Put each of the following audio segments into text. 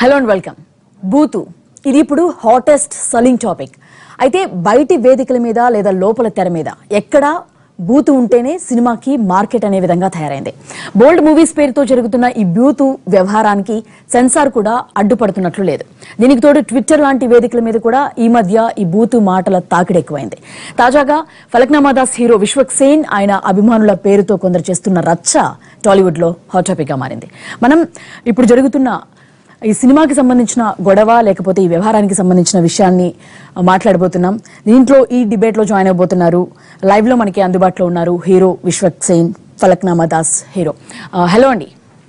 Hello and welcome బూతు ఇది ఇప్పుడు hottest సలింగ్ topic అయితే బయటి వేదికల మీద లేదా లోపల తెర మీద ఎక్కడ బూతు ఉంటేనే సినిమాకి మార్కెట్ అనే విధంగా తయారైంది బోల్డ్ మూవీస్ పేరుతో జరుగుతున్న ఈ బూతు వ్యవహారానికి సెన్సార్ కూడా అడ్డుపడుతున్నట్లు లేదు దీనికి తోడు ట్విట్టర్ లాంటి వేదికల మీద కూడా ఈ మధ్య ఈ బూతు మాటల తాకిడి ఎక్కువైంది తాజాగా ఫలక్నామా దాస్ హీరో విశ్వక్ సేన్ ఆయన అభిమానుల పేరుతో కొందరు చేస్తున్న రచ్చ టాలీవుడ్ లో హాట్ టాపిక్ గా మారింది మనం ఇప్పుడు జరుగుతున్న ఈ సినిమాకి సంబంధించిన గొడవ లేకపోతే ఈ వ్యవహారానికి సంబంధించిన విషయాన్ని ఆ, మాట్లాడబోతున్నాం దీంట్లో ఈ డిబేట్ లో జాయిన్ అవబోతున్నారు లైవ్ లో మనకి అందుబాటులో ఉన్నారు హీరో విశ్వక్ సేన్ ఫలక్నామా దాస్ హీరో ఆ, హలో అండి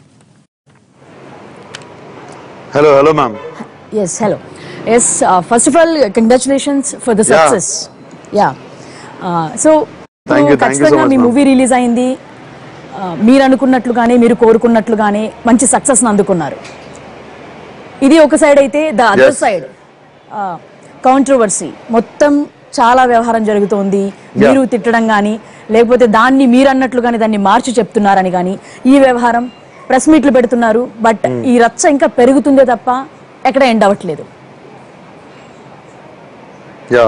hello hello ma'am yes hello yes first of all congratulations for the Yeah. Success yeah so Thank you, thank you so ఖచ్చితంగా much, మీ ma'am. మూవీ రిలీజ్ అయింది ఆ, మీరు అనుకున్నట్లుగానే మీరు కోరుకున్నట్లుగానే మంచి సక్సెస్ అందుకున్నారు ఇది ఒక సైడ్ అయితే the other Yes. Side controversy మొత్తం చాలా వ్యవహారం జరుగుతోంది మీరు తిట్టడం కానీ లేకపోతే దాన్ని మీరు అన్నట్లుగానే దాన్ని మార్చి చెప్తున్నారని కానీ ఈ వ్యవహారం ప్రెస్ మీట్లు పెడుతున్నారు బట్ ఈ రచ్చ ఇంకా పెరుగుతుందే తప్ప ఎక్కడ ఎండ్ అవ్వట్లేదు యా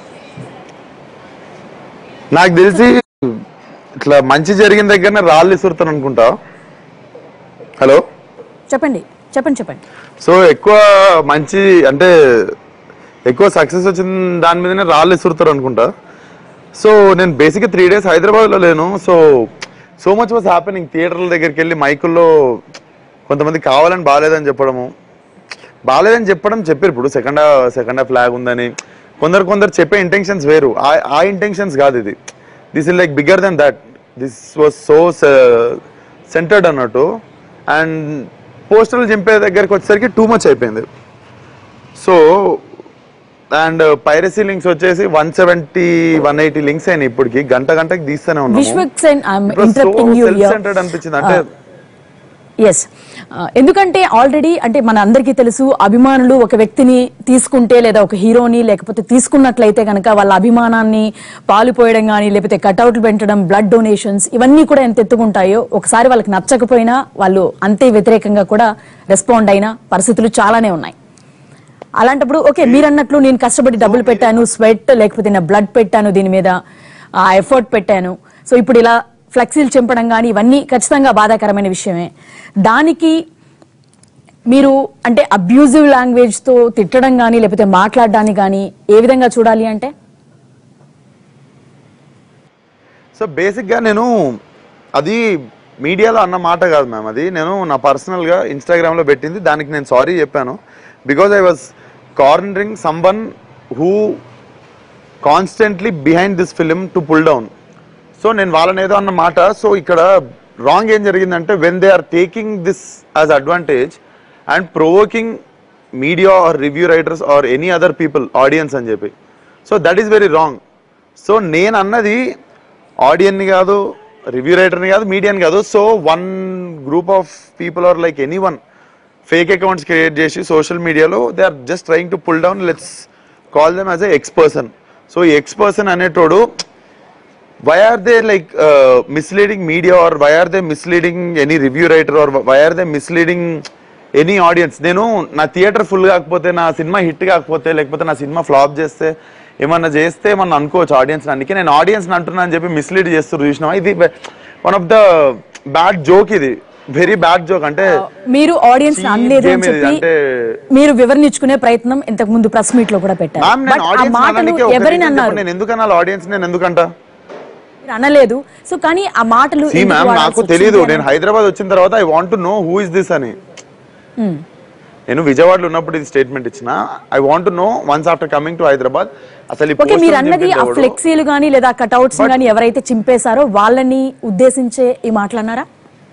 నాకు తెలిసి ఇట్లా మంచి జరిగిన దగ్గరనే రాళ్ళు ఇసురుతాను అనుకుంటా హలో చెప్పండి చెప్పండి చెప్పండి సో ఎక్కువ మంచి అంటే ఎక్కువ సక్సెస్ వచ్చిన దాని మీదనే రాళ్ళు ఇసురుతారు అనుకుంటా సో నేను బేసిక్గా త్రీ డేస్ హైదరాబాద్లో లేను so so much was happening థియేటర్ల దగ్గరికి వెళ్ళి మైకుల్లో కొంతమంది కావాలని బాగాలేదని చెప్పడము బాగాలేదని చెప్పడం చెప్పారు ఇప్పుడు సెకండ్ సెకండ్ హాఫ్ ఫ్లాగ్ ఉందని కొందరు కొందరు చెప్పే ఇంటెన్షన్స్ వేరు ఆ- ఆ ఇంటెన్షన్స్ కాదు ఇది this is like bigger than that this was so centred అన్నట్టు అండ్ పోస్టర్లు చింపే దగ్గరికి వచ్చేసరికి టూ మచ్ అయిపోయింది సో అండ్ పైరసీ లింక్స్ వచ్చేసి one seventy one eighty links అయినాయి ఇప్పటికి గంట గంటకి తీస్తూనే ఉన్నాము Vishwak Sen I'm It was so interrupting you self-centered అనిపించింది అంటే ఎస్ ఎందుకంటే ఆల్రెడీ అంటే మన అందరికీ తెలుసు అభిమానులు ఒక వ్యక్తిని తీసుకుంటే లేదా ఒక హీరోని లేకపోతే తీసుకున్నట్లయితే కనుక వాళ్ళ అభిమానాన్ని పాలుపోయడం కానీ లేకపోతే కట్అవుట్లు పెంచడం బ్లడ్ డొనేషన్స్ ఇవన్నీ కూడా ఎంత ఎత్తుకుంటాయో ఒకసారి వాళ్ళకి నచ్చకపోయినా వాళ్ళు అంతే వ్యతిరేకంగా కూడా రెస్పాండ్ అయిన పరిస్థితులు చాలానే ఉన్నాయి అలాంటప్పుడు ఓకే మీరన్నట్లు నేను కష్టపడి డబ్బులు పెట్టాను స్వెట్ లేకపోతే నా బ్లడ్ పెట్టాను దీని మీద ఆ ఎఫర్ట్ పెట్టాను సో ఇప్పుడు ఇలా ఫ్లెక్సీలు చింపడం కానీ ఇవన్నీ ఖచ్చితంగా బాధాకరమైన విషయమే దానికి మీరు అంటే అబ్యూజివ్ లాంగ్వేజ్ తో తిట్టడం కానీ లేకపోతే మాట్లాడడానికి కానీ ఏ విధంగా చూడాలి అంటే సో బేసిక్గా నేను అది మీడియాలో అన్న మాట కాదు మ్యామ్ అది నేను నా పర్సనల్గా ఇన్స్టాగ్రామ్లో పెట్టింది దానికి నేను సారీ చెప్పాను because I was cornering someone who constantly behind this film to pull down so నేను వాళ్ళని ఏదో అన్న మాట సో ఇక్కడ రాంగ్ ఏం జరిగిందంటే when they are taking this as advantage and provoking media or review writers or any other people audience అని చెప్పి so that is very wrong so నేను అన్నది ఆడియన్ని కాదు రివ్యూ రైటర్ని కాదు మీడియాని కాదు so one group of people are like any one fake accounts create చేసి సోషల్ మీడియాలో they are just trying to pull down let's call them as a X person so ఈ ఎక్స్ పర్సన్ అనేటోడు why are they like uh, misleading media or why are they misleading any review writer or why are they misleading any audience నేను నా theatre full కాకపోతే నా cinema hit కాకపోతే లేకపోతే నా cinema flop చేస్తే ఏమన్నా చేస్తే ఏమన్నా అనుకోవచ్చు ఆడియన్స్ అందుకే నేను ఆడియన్స్ అంటున్నా అని చెప్పి మిస్లీడ్ చేస్తారు చూసినావా ఇది one of the bad joke ఇది వెరీ బ్యాడ్ జోక్ అంటే మీరు ఆడియన్స్ Cheap అనలేదు అని game ఇది, చెప్పి అంటే- మీరు వివరణించుకునే ప్రయత్నం ఇంతకు ముందు ప్రెస్ మీట్ లో కూడా పెట్టారు మ్యామ్ బట్ నేను ఆ ఆడియన్స్ మాటలు ఎవరిని అన్నారు నేను ఎందుకు అనాలి ఆడియన్స్ నేను ఎందుకంట మీరు అనలేదు సో కానీ ఆ మాటలు సీ ఎందుకు మ్యామ్ వాడాల్సి నాకు వచ్చింది తెలియదు అని- నేను హైదరాబాద్ వచ్చిన తర్వాత I want know who is this అని Hmm. నేను విజయవాడలో ఉన్నప్పుడు ఇది స్టేట్మెంట్ ఇచ్చిన ఐ వాంట్ ను know once after coming to Hyderabad అసలు ఈ ఓకే poster మీరు అన్నది చింపింది ఆ ఎవడు? ఫ్లెక్సీలు కానీ లేదా కట్అవుట్స్ But- కానీ ఎవరైతే చింపేశారో వాళ్ళని ఉద్దేశించే ఈ మాటలన్నారా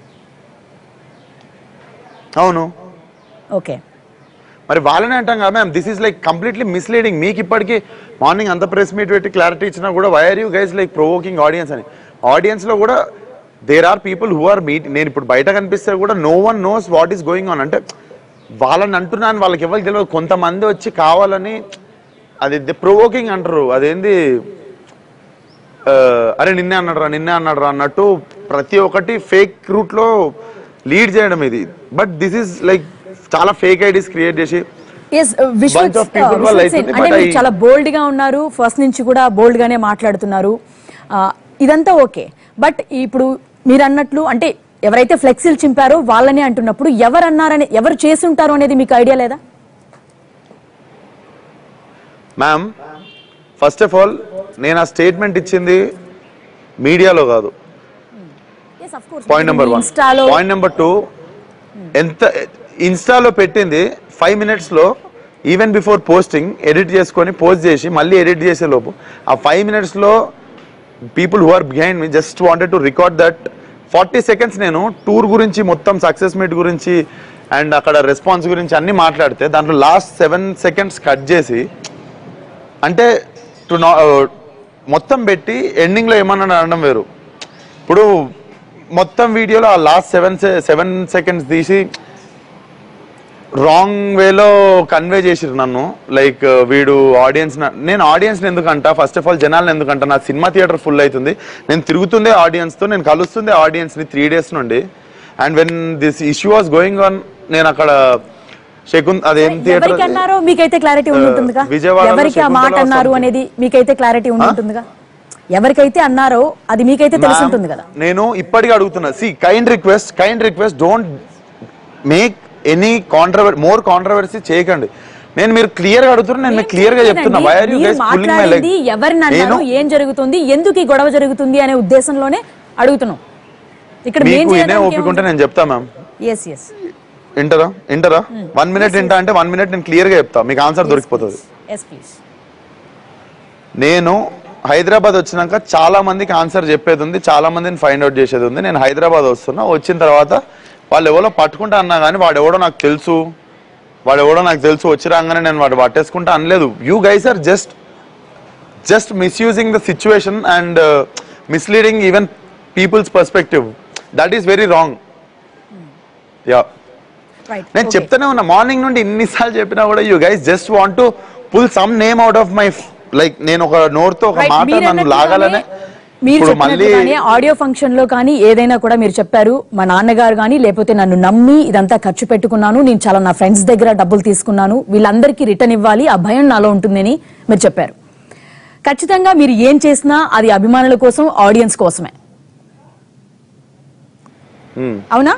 అవును ఓకే మరి వాళ్ళనే అంటాం కదా ma'am this is like completely misleading మీకు ఇప్పటికీ మార్నింగ్ అంత ప్రెస్ మీట్ పెట్టి క్లారిటీ ఇచ్చినా కూడా why are you guys like provoking audience అని ఆడియన్స్ లో కూడా there are people who are meet నేను ఇప్పుడు బయట కనిపిస్తే కూడా no one knows what is going on అంటే వాళ్ళని అంటున్నాను వాళ్ళకి ఎవరికి తెలియదు కొంతమంది వచ్చి కావాలని అది ప్రొవోకింగ్ అంటారు అదేంది ఆ, అరే నిన్నే అన్నాడు రా నిన్నే అన్నాడు రా అన్నట్టు ప్రతి ఒక్కటి ఫేక్ రూట్ లో లీడ్ చేయడం ఇది బట్ దిస్ ఈస్ లైక్ చాలా ఫేక్ ఐడీస్ క్రియేట్ చేసి yes Vishwak Bunch of people వల్ల అవుతుంది, అంటే but మీరు I- చాలా బోల్డ్ గా ఉన్నారు ఫస్ట్ నుంచి కూడా బోల్డ్ గానే మాట్లాడుతున్నారు ఆ, ఇదంతా ఓకే బట్ ఇప్పుడు మీరు అన్నట్లు అంటే ఎవరైతే ఫ్లెక్సీలు చింపారో వాళ్ళని అంటున్నప్పుడు ఎవరు అన్నారని ఎవరు చేసి ఉంటారో అనేది మీకు ఐడియా లేదా మ్యామ్ ఫస్ట్ ఆఫ్ ఆల్ నేను ఆ స్టేట్మెంట్ ఇచ్చింది మీడియాలో కాదు పాయింట్ నెంబర్ వన్ ఇన్స్టాలో పాయింట్ నెంబర్ టూ ఎంత ఇన్స్టాలో పెట్టింది ఫైవ్ మినిట్స్లో ఈవెన్ బిఫోర్ పోస్టింగ్ ఎడిట్ చేసుకొని పోస్ట్ చేసి మళ్ళీ ఎడిట్ చేసే లోపు ఆ ఫైవ్ మినిట్స్లో people who are behind me just wanted to record that forty seconds నేను టూర్ గురించి మొత్తం సక్సెస్ మీట్ గురించి అండ్ అక్కడ రెస్పాన్స్ గురించి అన్ని మాట్లాడితే దాంట్లో లాస్ట్ సెవెన్ సెకండ్స్ కట్ చేసి అంటే టు నా మొత్తం పెట్టి ఎండింగ్లో ఏమన్నా అనడం వేరు ఇప్పుడు మొత్తం వీడియోలో ఆ లాస్ట్ సెవెన్ సెవెన్ సెకండ్స్ తీసి రాంగ్ వేలో కన్వే చేసిరు నన్ను లైక్ వీడు ఆడియన్స్ నేను ఆడియన్స్ ఎందుకంట ఫస్ట్ ఆఫ్ ఆల్ జనాలను ఎందుకంట నా సినిమా థియేటర్ ఫుల్ అవుతుంది నేను తిరుగుతుందే audience తో నేను కలుస్తుందే audience ని త్రీ డేస్ నుండి and when this issue was going on నేను అక్కడ శకున్ అదేం థియేటర్ ఎవరికి అన్నారో మీకైతే క్లారిటీ ఉంటుందిగా విజయవాడలో ఎవరికి ఆ మాట శకుంతల అన్నారు something. అనేది మీకైతే క్లారిటీ ఉంటుందిగా ఎవరికైతే అన్నారో అది మీకైతే తెలిసి ఉంటుంది కదా నేను ఇప్పటికీ అడుగుతున్నా see kind request kind request don't make any controversy more controversy చేయకండి నేను మీరు క్లియర్ గా అడుగుతున్నా నేను మీకు క్లియర్ గా చెప్తున్నా వై ఆర్ యూ మీరు గైస్ పుల్లింగ్ మై లైక్ మాట్లాడింది ఎవరిని నేను అన్నారు ఏం జరుగుతుంది ఎందుకు ఈ గొడవ జరుగుతుంది అనే ఉద్దేశంలోనే అడుగుతున్నాం ఇక్కడ మీకు ఇనే ఓపిక ఉంటే నేను చెప్తా మ్యామ్ ఎస్ ఎస్ వింటరా వింటరా వన్ మినిట్ వింటా అంటే వన్ మినిట్ నేను క్లియర్ గా చెప్తా మీకు ఆన్సర్ దొరికిపోతుంది ఎస్ ప్లీజ్ నేను హైదరాబాద్ వచ్చినాక చాలా మందికి ఆన్సర్ చెప్పేది ఉంది చాలా మందిని ఫైండ్ అవుట్ చేసేది ఉంది నేను హైదరాబాద్ వస్తున్నా వచ్చిన తర్వాత వాళ్ళు ఎవరో పట్టుకుంటా అన్నా కానీ వాడు ఎవడో నాకు తెలుసు వాడు ఎవడో నాకు తెలుసు వచ్చి రాగానే నేను వాడు పట్టేసుకుంటా అనలేదు you guys are just just misusing the situation and misleading even peoples perspective that is very wrong yeah right నేను చెప్తానే ఉన్నా మార్నింగ్ నుండి ఇన్నిసార్లు చెప్పినా కూడా you guys just want to pull some name out of my like నేను ఒక నోరుతో ఒక Right. మాట మీరు నన్ను అన్నట్టుగానే- లాగాలనే మీరు ఇప్పుడు మళ్ళీ చెప్పినట్టుగానే ఆడియో ఫంక్షన్ లో కానీ ఏదైనా కూడా మీరు చెప్పారు మా నాన్నగారు కానీ లేకపోతే నన్ను నమ్మి ఇదంతా ఖర్చు పెట్టుకున్నాను నేను చాలా నా ఫ్రెండ్స్ దగ్గర డబ్బులు తీసుకున్నాను వీళ్ళందరికీ రిటర్న్ ఇవ్వాలి ఆ భయం నాలో ఉంటుందని మీరు చెప్పారు ఖచ్చితంగా మీరు ఏం చేసినా అది అభిమానుల కోసం ఆడియన్స్ కోసమే Hmm. అవునా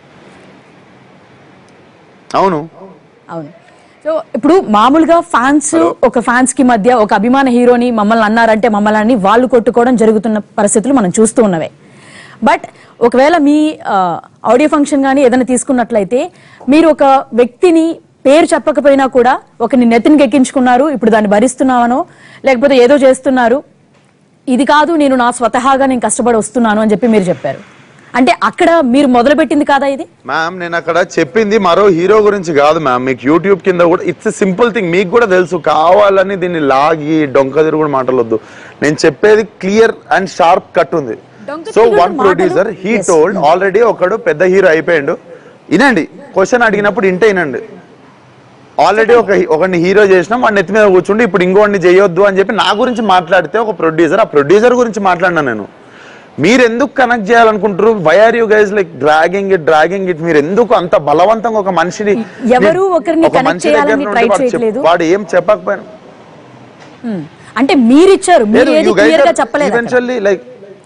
అవును అవును సో ఇప్పుడు మామూలుగా ఫ్యాన్స్ ఒక ఫ్యాన్స్ కి మధ్య ఒక అభిమాన హీరోని మమ్మల్ని అన్నారంటే మమ్మల్ని అని వాళ్ళు కొట్టుకోవడం జరుగుతున్న పరిస్థితులు మనం చూస్తూ ఉన్నవే బట్ ఒకవేళ మీ ఆడియో ఫంక్షన్ కానీ ఏదైనా తీసుకున్నట్లయితే మీరు ఒక వ్యక్తిని పేరు చెప్పకపోయినా కూడా ఒకరిని నెత్తినికి ఎక్కించుకున్నారు ఇప్పుడు దాన్ని భరిస్తున్నామనో లేకపోతే ఏదో చేస్తున్నారు ఇది కాదు నేను నా స్వతహాగా నేను కష్టపడి వస్తున్నాను అని చెప్పి మీరు చెప్పారు అంటే అక్కడ మీరు మొదలుపెట్టింది కాదా ఇది మ్యామ్ నేను అక్కడ చెప్పింది మరో హీరో గురించి కాదు మ్యామ్ మీకు యూట్యూబ్ కింద కూడా ఇట్స్ సింపుల్ థింగ్ మీకు కూడా తెలుసు కావాలని దీన్ని లాగి డొంక తిరుగుడు మాటలొద్దు నేను చెప్పేది క్లియర్ అండ్ షార్ప్ కట్ ఉంది డొంక సో తిరుగుడు వన్ మాటలు? Producer he Yes. Told already ఒకడు పెద్ద హీరో అయిపోయిండు వినండి క్వశ్చన్ అడిగినప్పుడు ఇంటే వినండి ఆల్రెడీ ఒక ఒకరిని హీరో చేసినాం వాడిని ఎత్తి మీద కూర్చుండి ఇప్పుడు ఇంకోడిని చేయొద్దు అని చెప్పి నా గురించి మాట్లాడితే ఒక ప్రొడ్యూసర్ ఆ ప్రొడ్యూసర్ గురించి మాట్లాడినా నేను మీరు ఎందుకు కనెక్ట్ చేయాలనుకుంటారు why are you guys like dragging it dragging it మీరు ఎందుకు అంత బలవంతంగా ఒక మనిషిని ఎవరు ఒకరిని ఒక connect మనిషి దగ్గర చేయాలని నుండి try వాడు చెప్- చేయట్లేదు. వాడు ఏం చెప్పకపోయినా Hmm. అంటే మీరిచ్చారు మీరు లేదు ఏది you guys క్లియర్ గా are చెప్పలేదు అక్కడ. eventually like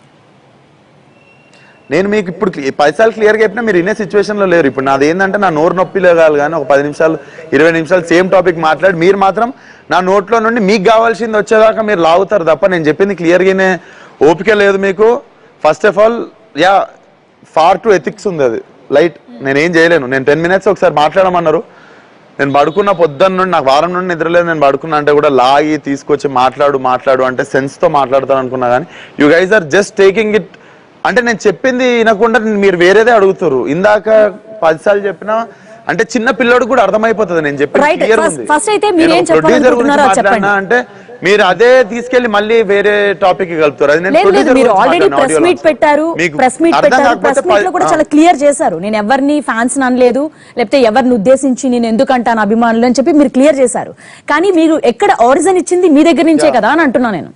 నేను మీకు ఇప్పుడు clear- పైసలు క్లియర్ గా చెప్పినా మీరు ఇన్నే సిచ్యువేషన్ లో లేరు ఇప్పుడు నాది ఏంటంటే నా నోరు నొప్పి లేగాలి కానీ ఒక పది నిమిషాలు ఇరవై నిమిషాలు సేమ్ టాపిక్ మాట్లాడి మీరు మాత్రం నా నోట్లో నుండి మీకు కావాల్సింది వచ్చేదాకా మీరు లాగుతారు తప్ప నేను చెప్పింది క్లియర్ గానే ఓపిక లేదు మీకు first of all yeah for to ethics ఉంది అది లైట్ నేను ఏం చేయలేను నేను టెన్ మినిట్స్ ఒకసారి మాట్లాడమన్నారు నేను పడుకున్న పొద్దున్న నుండి నాకు వారం నుండి నిద్రలేదు నేను పడుకున్నా అంటే కూడా లాగి తీసుకొచ్చి మాట్లాడు మాట్లాడు అంటే సెన్స్ తో మాట్లాడతాను అనుకున్నా కానీ you guys are just taking it అంటే నేను చెప్పింది వినకుండా మీరు వేరేదే అడుగుతారు ఇందాక పదిసార్లు చెప్పినా అంటే చిన్న పిల్లోడు కూడా అర్థమైపోతుంది నేను చెప్పిన Right. క్లియర్ First- ఉంది first అయితే మీరు నేను ఏం ఒక producer చెప్పాలనుకుంటున్నారో గురించి అది చెప్పండి. మాట్లాడినా అంటే మీరు అదే తీసుకెళ్లి మళ్ళీ వేరే టాపిక్ కలుపుతారు అది నేను లేదు లేదు producer మీరు గురించి ఆల్రెడీ మాట్లాడిన ప్రెస్ audio మీట్ లో. పెట్టారు మీకు ప్రెస్ మీట్ అర్థం పెట్టారు కాకపోతే ప్రెస్ మీట్ లో కూడా ప- చాలా క్లియర్ చేశారు నేను ఎవరిని ఫ్యాన్స్ అనలేదు లేకపోతే ఎవరిని ఉద్దేశించి నేను ఎందుకు అంటాను అభిమానులు అని చెప్పి మీరు క్లియర్ చేశారు కానీ మీరు ఎక్కడ ఆరిజిన్ ఇచ్చింది మీ దగ్గర నుంచే కదా అని అంటున్నా నేను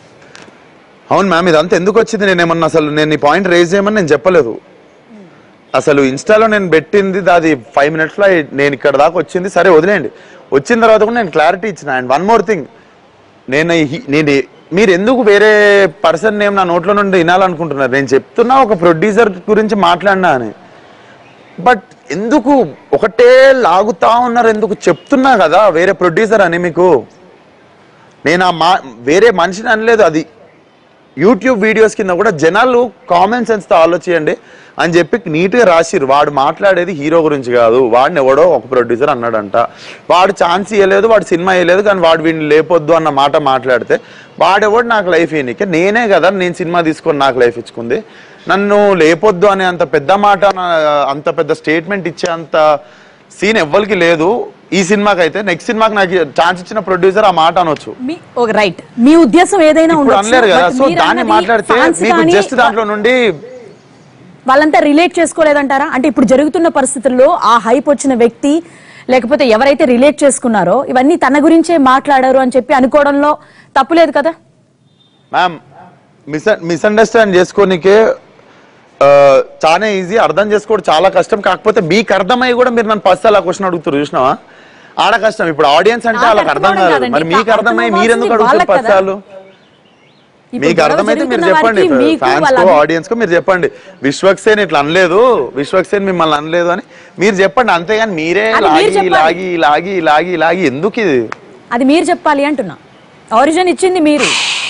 అవును మ్యామ్ ఇదంతా ఎందుకు వచ్చింది నేను ఏమన్నా అసలు నేను ఈ పాయింట్ రేజ్ చేయమని నేను చెప్పలేదు అసలు ఇన్స్టాలో నేను పెట్టింది అది ఫైవ్ మినిట్స్లో నేను ఇక్కడ దాకా వచ్చింది సరే వదిలేయండి వచ్చిన తర్వాత కూడా నేను క్లారిటీ ఇచ్చిన అండ్ వన్ మోర్ థింగ్ నేను ఈ- నేను ఈ- మీరు ఎందుకు వేరే పర్సన్ నేమ్ నా నోట్లో నుండి వినాలనుకుంటున్నారు నేను చెప్తున్నా ఒక ప్రొడ్యూసర్ గురించి మాట్లాడినా అని బట్ ఎందుకు ఒకటే లాగుతా ఉన్నారు ఎందుకు చెప్తున్నా కదా వేరే ప్రొడ్యూసర్ అని మీకు నేను ఆ మా వేరే మనిషిని అనలేదు అది యూట్యూబ్ వీడియోస్ కింద కూడా జనాలు కామన్ సెన్స్తో ఆలోచించండి అని చెప్పి నీట్గా రాసిరు వాడు మాట్లాడేది హీరో గురించి కాదు వాడిని ఎవడో ఒక ప్రొడ్యూసర్ అన్నాడంట వాడు ఛాన్స్ ఇవ్వలేదు వాడు సినిమా ఇవ్వలేదు కానీ వాడు వీడిని లేపొద్దు అన్న మాట మాట్లాడితే వాడెవడు నాకు లైఫ్ ఇయ్యనికే నేనే కదా నేను సినిమా తీసుకొని నాకు లైఫ్ ఇచ్చుకుంది నన్ను లేపొద్దు అనే అంత పెద్ద మాట నా- అంత పెద్ద స్టేట్మెంట్ ఇచ్చే అంత సీన్ ఎవ్వరికి లేదు ఈ సినిమాకి అయితే నెక్స్ట్ సినిమాకి నాకు ఛాన్స్ ఇచ్చిన ప్రొడ్యూసర్ ఆ మాట అనొచ్చు మీ ఒక రైట్ మీ ఉద్దేశం ఏదైనా ఇప్పుడు ఉండొచ్చు అనలేరు కదా but సో మీరు దాన్ని అన్నది మాట్లాడితే fans మీకు కానీ జస్ట్ దాంట్లో నుండి వాళ్ళంతా రిలేట్ చేసుకోలేదంటారా అంటే ఇప్పుడు జరుగుతున్న పరిస్థితుల్లో ఆ హైప్ వచ్చిన వ్యక్తి లేకపోతే ఎవరైతే రిలేట్ చేసుకున్నారో ఇవన్నీ తన గురించే మాట్లాడారు అని చెప్పి అనుకోవడంలో తప్పులేదు కదా మ్యామ్ మిస్ మిస్అండర్స్టాండ్ చేసుకోనికే ఆ, చాలా ఈజీ అర్థం చేసుకోవడం చాలా కష్టం కాకపోతే మీకు అర్థమై కూడా మీరు నన్ను ఫస్ట్ అలా క్వశ్చన్ అడుగుతారు చూసినావా ఆడ కష్టం ఇప్పుడు ఆడియన్స్ అంటే నాకు వాళ్ళకి అర్థం అర్థం కాదు కాదండి. మరి మీకు అర్థమై అర్థం మీరు ఎందుకు అవ్వాల్సింది అడుగుతారు వాళ్ళకి పచ్చాలు ఇప్పుడు మీకు గొడవ అర్థమైతే మీరు జరుగుతున్న చెప్పండి వారికి మీకు ఫ్యాన్స్ వాళ్ళ కో ఆడియన్స్ కో మీరు చెప్పండి విశ్వక్సేన్ ఇట్లా అనలేదు విశ్వక్సేన్ మిమ్మల్ని అనలేదు అని మీరు చెప్పండి అంతేగాని మీరే అది మీరు లాగి చెప్పాలి. లాగి లాగి లాగి లాగి ఎందుకు ఇది అది మీరు చెప్పాలి అంటున్నా ఆరిజిన్ ఇచ్చింది మీరు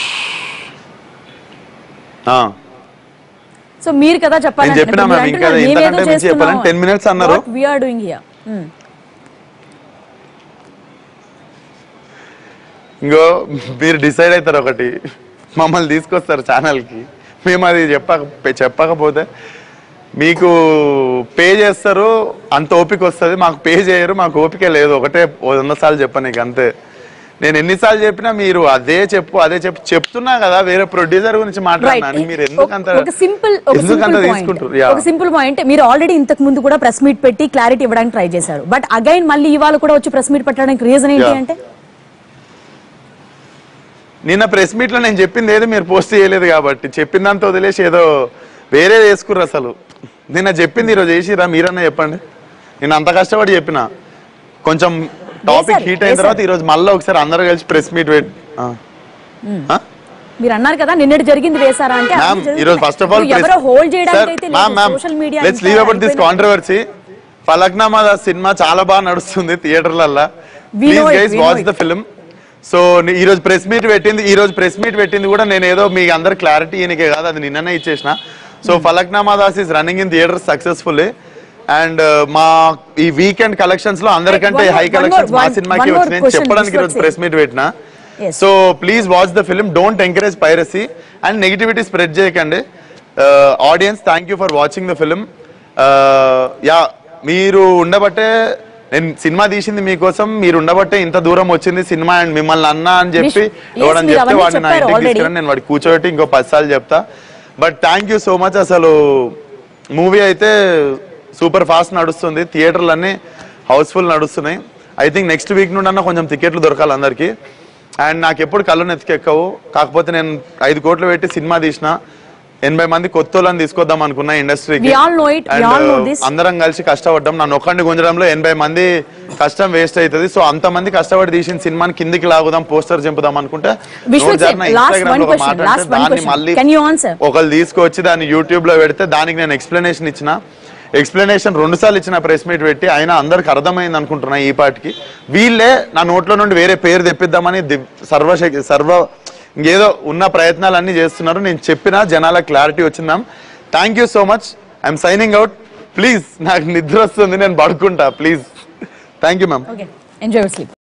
ఆ. సో మీరు కదా చెప్పాలి నేను చెప్పినా మ్యామ్, ఇంకా ఇంతకంటే మించి చెప్పాలని 10 minutes అన్నారు. వీఆర్ డూయింగ్ హియర్ ఇంకో మీరు డిసైడ్ అవుతారు ఒకటి మమ్మల్ని తీసుకొస్తారు ఛానల్కి మేము అది చెప్పక చెప్పకపోతే మీకు పే చేస్తారు అంత ఓపిక వస్తుంది మాకు పే చేయరు మాకు ఓపిక లేదు ఒకటే వంద సార్లు చెప్పను నీకు అంతే నేను ఎన్నిసార్లు చెప్పినా మీరు అదే చెప్పు అదే చెప్పు చెప్తున్నా కదా వేరే ప్రొడ్యూసర్ గురించి మాట్లాడినా మీరు ఎందుకు అంత ఒక సింపుల్ ఒక ఎందుకు అంత సింపుల్ తీసుకుంటారు పాయింట్ యా. ఒక సింపుల్ పాయింట్ మీరు ఆల్రెడీ ఇంతకు ముందు కూడా ప్రెస్ మీట్ పెట్టి క్లారిటీ ఇవ్వడానికి ట్రై చేశారు బట్ అగైన్ మళ్ళీ ఇవాళ కూడా వచ్చి ప్రెస్ మీట్ పెట్టడానికి రీజన్ ఏంటి Yeah. అంటే నిన్న ప్రెస్ మీట్ లో నేను చెప్పింది ఏదో మీరు పోస్ట్ చేయలేదు కాబట్టి చెప్పిందంతా వదిలేసి ఏదో వేరే వేసుకుర్రు అసలు నిన్న చెప్పింది ఈరోజు చేసిరా మీరన్నా చెప్పండి నేను అంత కష్టపడి చెప్పిన కొంచెం టాపిక్ వేశారు, హీట్ అయిన తర్వాత ఈరోజు మళ్ళీ ఒకసారి అందరూ కలిసి ప్రెస్ మీట్ పెట్టి ఆ. ఆ? మీరు అన్నారు కదా నిన్నటి జరిగింది వేశారా అంటే మ్యామ్ అన్ని ఈరోజు ఫస్ట్ ఆఫ్ ఆల్ ఇప్పుడు ఎవరో హోల్డ్ చేయడానికి అయితే ma'am ma'am social media let's leave about this controversy Falaknuma Das cinema చాలా బాగా నడుస్తుంది థియేటర్లల్లా We know please it, guys we know watch it. The film so ఈ రోజు ప్రెస్ మీట్ పెట్టింది ఈ రోజు ప్రెస్ మీట్ పెట్టింది కూడా నేను ఏదో మీ అందరు క్లారిటీ ఈయనకే కాదు అది నిన్ననే ఇచ్చేసిన so Falaknuma Das is running in theatre successfully and మా ఈ వీకెండ్ కలెక్షన్స్ లో అందరికంటే One more- high one collections more- మా one- సినిమాకి one more వచ్చినాయి question, చెప్పడానికి ఈరోజు Vishwak ప్రెస్ మీట్ పెట్టిన Yes. So please watch the film don't encourage piracy and negativity spread చేయకండి audience thank you for watching the film yeah మీరు ఉండబట్టే నేను సినిమా తీసింది మీకోసం మీరు ఉండబట్టే ఇంత దూరం వచ్చింది సినిమా అండ్ మిమ్మల్ని అన్నా అని చెప్పి Yes, ఎవడని మీరు చెప్తే అవన్నీ వాడిని నా చెప్పారు ఇంటికి already. తీసుకుని నేను వాడికి కూర్చోబెట్టి ఇంకో పది సార్లు చెప్తా but thank you so much అసలు మూవీ అయితే సూపర్ ఫాస్ట్ నడుస్తుంది థియేటర్లు అన్ని హౌస్ఫుల్ నడుస్తున్నాయి ఐ థింక్ నెక్స్ట్ వీక్ నుండి అన్న కొంచెం టికెట్లు దొరకాలి అందరికి అండ్ నాకు ఎప్పుడు కళ్ళు నెత్తికెక్కవు కాకపోతే నేను ఐదు కోట్లు పెట్టి సినిమా తీసిన ఎనభై మంది కొత్త వాళ్ళని తీసుకొద్దాం అనుకున్నా ఇండస్ట్రీకి We all know it. We all know this. అందరం కలిసి కష్టపడ్డాం నన్ను ఒక్కడిని గుంజడంలో ఎనభై మంది కష్టం వేస్ట్ అవుతుంది సో అంత మంది కష్టపడి తీసిన సినిమాని కిందికి లాగుదాం పోస్టర్ చింపుదాం అనుకుంటే Vishwak నోట్ జారిన sir, last Instagram one లో ఒక question, మాట last అంటే one దాన్ని question. మళ్ళీ Can you answer? ఒకళ్ళు తీసుకొచ్చి దాన్ని యూట్యూబ్ లో పెడితే దానికి నేను ఎక్స్ప్లెనేషన్ ఇచ్చిన ఎక్స్ప్లెనేషన్ రెండు సార్లు ఇచ్చిన ప్రెస్ మీట్ పెట్టి అయినా అందరికి అర్థమైంది అనుకుంటున్నా ఈ పాటికి వీళ్ళే నా నోట్లో నుండి వేరే పేరు తెప్పిద్దామని దివ్- సర్వశక్తి సర్వ ఇంకేదో ఉన్న ప్రయత్నాలన్నీ చేస్తున్నారు నేను చెప్పిన జనాల క్లారిటీ వచ్చిందాం thank you so much I'm signing out please నాకు నిద్ర వస్తుంది నేను పడుకుంటా please thank you ma'am okay enjoy sleep